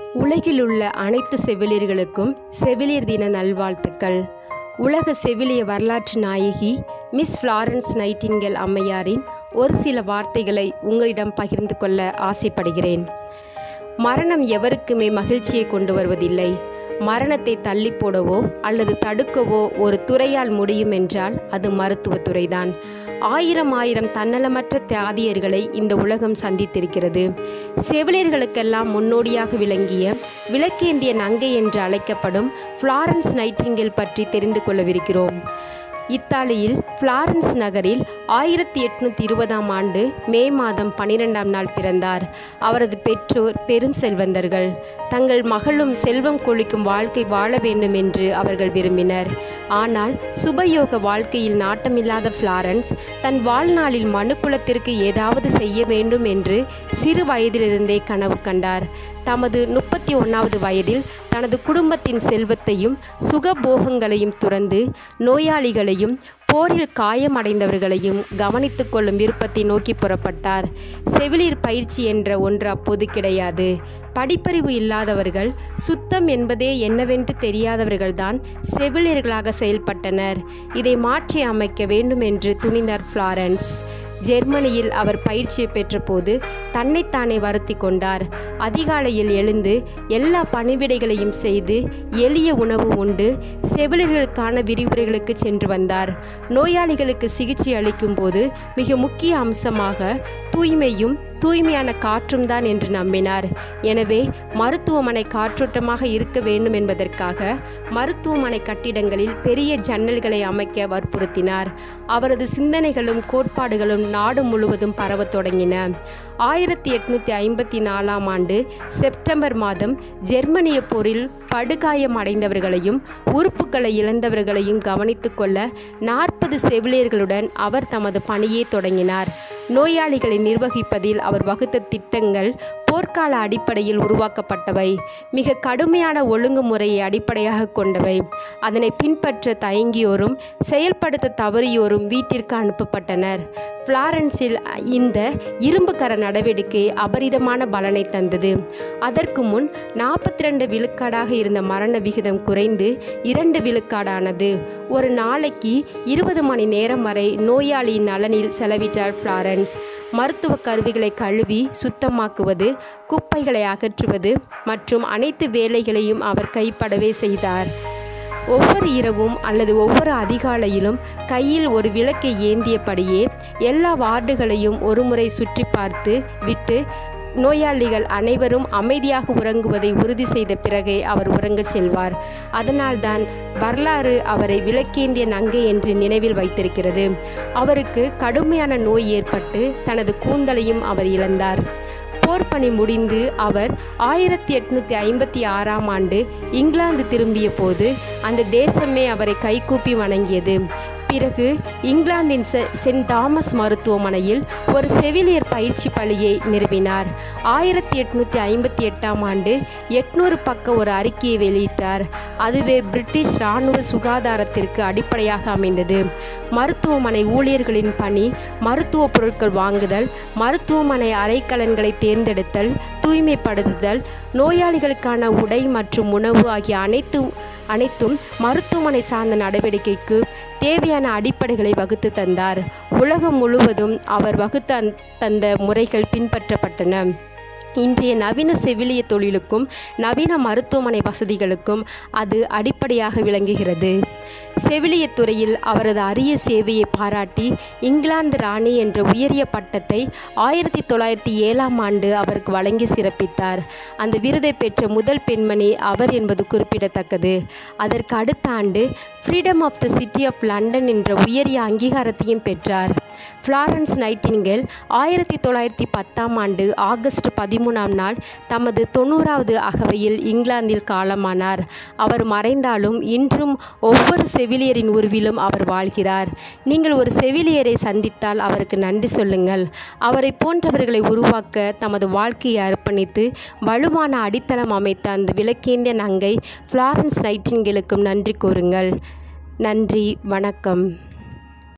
உலகிலுள்ள அனைத்து செவிலியர்களுக்கும் செவிலியர் தின நல்வாழ்த்துக்கள் உலக செவிலிய வரலாற்று நாயகி மிஸ் ஃப்ளாரன்ஸ் நைட்டிங்கல் அம்மையாரின் ஒரு சில வார்த்தைகளை உங்களிடம் பகிர்ந்து கொள்ள ஆசைப்படுகிறேன் மரணம் எவருக்குமே மகிழ்ச்சியை கொண்டு வருவதில்லை மரணத்தை தள்ளி போடவோ அல்லது தடுக்கவோ ஒரு துறையால் முடியும் என்றால் அது மருத்துவத்துறைதான் ஆயிரம் ஆயிரம் தன்னலமற்ற தியாதியர்களை இந்த உலகம் சந்தித்திருக்கிறது செவிலியர்களுக்கெல்லாம் முன்னோடியாக விளங்கிய விளக்கேந்திய நங்கை என்று அழைக்கப்படும் ஃப்ளாரன்ஸ் நைட்டிங்கேல் பற்றி தெரிந்து கொள்ளவிருக்கிறோம் இத்தாலியில் ஃப்ளாரன்ஸ் நகரில் ஆயிரத்தி எட்நூற்றி இருபதாம் ஆண்டு மே மாதம் பனிரெண்டாம் நாள் பிறந்தார் அவரது பெற்றோர் பெரும் செல்வந்தர்கள் தங்கள் மகளும் செல்வம் கொளிக்கும் வாழ்க்கை வாழ வேண்டும் என்று அவர்கள் விரும்பினர் ஆனால் சுபயோக வாழ்க்கையில் நாட்டமில்லாத ஃப்ளாரன்ஸ் தன் வாழ்நாளில் மனுக்குலத்திற்கு ஏதாவது செய்ய வேண்டும் என்று சிறு வயதிலிருந்தே கனவு கண்டார் தமது முப்பத்தி ஒன்றாவது வயதில் தனது குடும்பத்தின் செல்வத்தையும் சுகபோகங்களையும் துறந்து நோயாளிகளையும் போரில் காயமடைந்தவர்களையும் கவனித்து கொள்ளும் விருப்பத்தை நோக்கி புறப்பட்டார் செவிலியர் பயிற்சி என்ற ஒன்று அப்போது கிடையாது படிப்பறிவு இல்லாதவர்கள் சுத்தம் என்பதே என்னவென்று தெரியாதவர்கள்தான் செவிலியர்களாக செயல்பட்டனர் இதை மாற்றி அமைக்க வேண்டும் என்று துணிந்தார் ஃப்ளாரன்ஸ் ஜெர்மனியில் அவர் பயிற்சியை பெற்றபோது தன்னைத்தானே வருத்தி கொண்டார் அதிகாலையில் எழுந்து எல்லா பணிவிடைகளையும் செய்து எளிய உணவு உண்டு செவிலியர்களுக்கான விரிவுரைகளுக்கு சென்று வந்தார் நோயாளிகளுக்கு சிகிச்சை அளிக்கும் போது மிக முக்கிய அம்சமாக தூய்மையும் தூய்மையான காற்றும் தான் என்று நம்பினார் எனவே மருத்துவமனை காற்றோட்டமாக இருக்க வேண்டும் என்பதற்காக மருத்துவமனை கட்டிடங்களில் பெரிய ஜன்னல்களை அமைக்க வற்புறுத்தினார் அவரது சிந்தனைகளும் கோட்பாடுகளும் நாடு முழுவதும் பரவத் தொடங்கின ஆயிரத்தி எட்நூற்றி ஐம்பத்தி நாலாம் ஆண்டு செப்டம்பர் மாதம் ஜெர்மனிய போரில் படுகாயம் அடைந்தவர்களையும் உறுப்புகளை இழந்தவர்களையும் கவனித்து கொள்ள நாற்பது செவிலியர்களுடன் அவர் தமது பணியை தொடங்கினார் நோயாளிகளை நிர்வகிப்பதில் அவர் வகுத்த திட்டங்கள் போர்க்கால அடிப்படையில் உருவாக்கப்பட்டவை மிக கடுமையான ஒழுங்குமுறையை அடிப்படையாக கொண்டவை அதனை பின்பற்ற தயங்கியோரும் செயல்படுத்த தவறியோரும் வீட்டிற்கு அனுப்பப்பட்டனர் பிளாரன்ஸில் இந்த இரும்புக்கர நடவடிக்கை அபரிதமான பலனை தந்தது அதற்கு முன் நாற்பத்தி ரெண்டு விழுக்காடாக இருந்த மரண விகிதம் குறைந்து இரண்டு விழுக்காடானது ஒரு நாளைக்கு இருபது மணி நேரம் வரை நோயாளியின் நலனில் செலவிட்டார் ஃப்ளாரன்ஸ் மருத்துவ கருவிகளை கழுவி சுத்தமாக்குவது குப்பைகளை அகற்றுவது மற்றும் அனைத்து வேலைகளையும் அவர் கைப்படவே செய்தார் ஒவ்வொரு இரவும் அல்லது ஒவ்வொரு அதிகாலையிலும் கையில் ஒரு விளக்கை ஏந்தியபடியே எல்லா வார்டுகளையும் ஒருமுறை சுற்றி பார்த்து விட்டு நோயாளிகள் அனைவரும் அமைதியாக உறங்குவதை உறுதி செய்த பிறகே அவர் உறங்கச் செல்வார் அதனால்தான் வரலாறு அவரை விளக்கேந்திய நங்கை என்று நினைவில் வைத்திருக்கிறது அவருக்கு கடுமையான நோய் ஏற்பட்டு தனது கூந்தலையும் அவர் இழந்தார் போர்ப்பணி முடிந்து அவர் ஆயிரத்தி எட்நூற்றி ஐம்பத்தி ஆறாம் ஆண்டு இங்கிலாந்து திரும்பிய போது அந்த தேசமே அவரை கைகூப்பி வணங்கியது பிறகு இங்கிலாந்தின் செ சென்ட் தாமஸ் மருத்துவமனையில் ஒரு செவிலியர் பயிற்சி பள்ளியை நிறுவினார் ஆயிரத்தி எட்நூற்றி ஐம்பத்தி எட்டாம் ஆண்டு எட்நூறு பக்க ஒரு அறிக்கையை வெளியிட்டார் அதுவே பிரிட்டிஷ் இராணுவ சுகாதாரத்திற்கு அடிப்படையாக அமைந்தது மருத்துவமனை ஊழியர்களின் பணி மருத்துவ பொருட்கள் வாங்குதல் மருத்துவமனை அறைக்கலன்களை தேர்ந்தெடுத்தல் தூய்மைப்படுத்துதல் நோயாளிகளுக்கான உடை மற்றும் உணவு ஆகிய அனைத்தும் அனைத்தும் மருத்துவமனை சார்ந்த நடவடிக்கைக்கு தேவையான அடிப்படைகளை வகுத்து தந்தார் உலகம் முழுவதும் அவர் வகுத்த தந்த முறைகள் பின்பற்றப்பட்டன இன்றைய நவீன செவிலிய தொழிலுக்கும் நவீன மருத்துவமனை வசதிகளுக்கும் அது அடிப்படையாக விளங்குகிறது செவிலிய துறையில் அவரது அரிய சேவையை பாராட்டி இங்கிலாந்து ராணி என்ற உயரிய பட்டத்தை ஆயிரத்தி தொள்ளாயிரத்தி ஏழாம் ஆண்டு அவருக்கு வழங்கி சிறப்பித்தார் அந்த விருதை பெற்ற முதல் பெண்மணி அவர் என்பது குறிப்பிடத்தக்கது அதற்கு அடுத்த ஆண்டு freedom of the city of London என்ற உயரிய அங்கீகாரத்தையும் பெற்றார் ஃப்ளாரன்ஸ் நைட்டிங்கேல் ஆயிரத்தி தொள்ளாயிரத்தி பத்தாம் ஆண்டு ஆகஸ்ட் பதிமூணாம் நாள் தமது தொண்ணூறாவது அகவையில் இங்கிலாந்தில் காலமானார் அவர் மறைந்தாலும் இன்றும் ஒவ்வொரு செவிலியரின் உருவிலும் அவர் வாழ்கிறார் நீங்கள் ஒரு செவிலியரை சந்தித்தால் அவருக்கு நன்றி சொல்லுங்கள் அவரை போன்றவர்களை உருவாக்க தமது வாழ்க்கையை அர்ப்பணித்து வலுவான அடித்தளம் அமைத்த அந்த விளக்கேந்திய நங்கை ஃப்ளாரன்ஸ் நைட்டிங்கேலுக்கும் நன்றி கூறுங்கள் நன்றி வணக்கம்